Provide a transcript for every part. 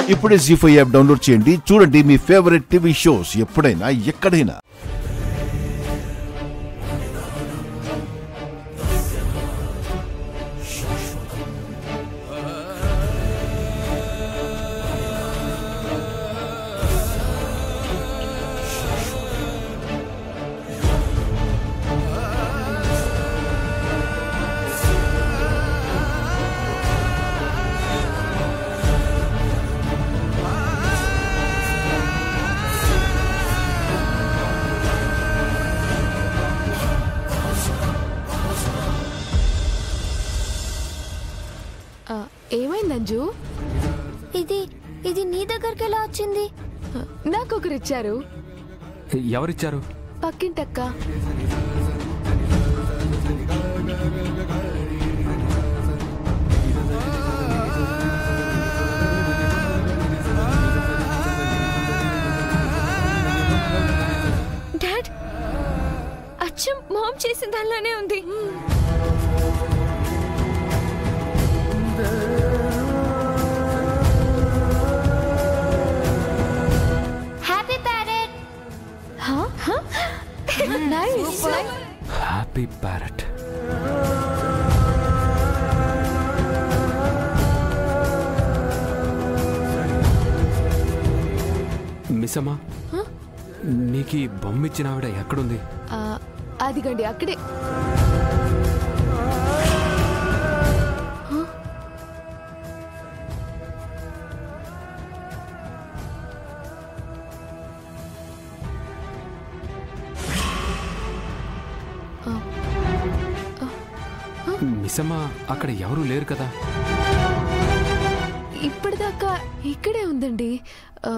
ఇప్పుడే G five app download చేయండి చూడండి మీ ఫేవరెట్ టీవీ షోస్ ఎప్పుడైనా ఎక్కడైనా ఆ, ఏమైంది అంజు ఇది ఇది నీ దగ్గరికి ఎలా వచ్చింది ఆ, నాకొకరు ఇచ్చారు ఎవరిచ్చారు పక్కింటక్క డాడ్ అచ్చం మామ్ చేసిన దానిలోనే ఉంది happy parrot nice happy parrot మిస్సమ్మా నీకు ఈ బొమ్మ ఇచ్చిన ఆవిడ ఎక్కడుంది ఆ, అదిగండి అక్కడే మిస్సమ్మా అక్కడ ఎవరూ లేరు కదా ఇప్పటిదాకా ఇక్కడే ఉందండి ఆ,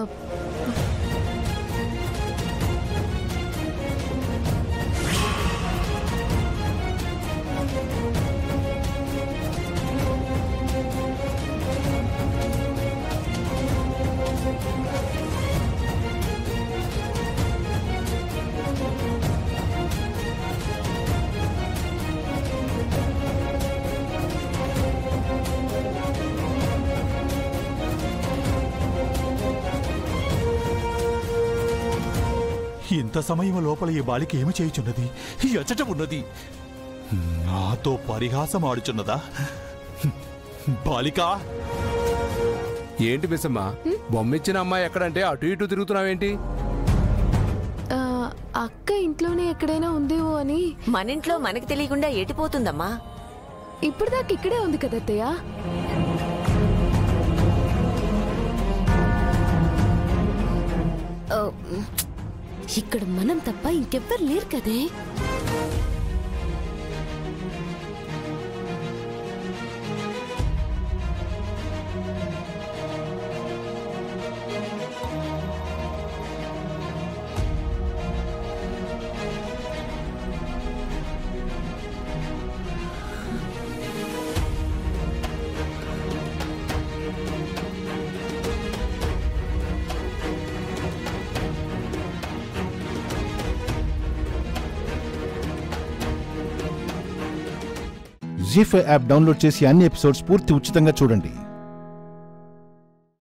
ఇంత సమయం లోపల ఈ బాలిక ఏమి చేయుచున్నది ఎచ్చట ఉన్నది నాతో పరిహాసం ఆడుచున్నదా బాలిక ఏంటి మిస్సమ్మా బొమ్మ ఇచ్చిన అమ్మాయి ఎక్కడంటే అటు ఇటు తిరుగుతున్నావేంటి ఆ, అక్క ఇంట్లోనే ఎక్కడైనా ఉందేమో అని మన ఇంట్లో మనకి తెలియకుండా ఎటిపోతుందమ్మా ఇప్పటిదాకా ఇక్కడే ఉంది కదా అత్తయ్య ఓ, ఇక్కడ మనం తప్ప ఇంకెవ్వరు లేరు కదే జీ ఫైవ్ యాప్ డౌన్లోడ్ చేసి అన్ని ఎపిసోడ్స్ పూర్తి ఉచితంగా చూడండి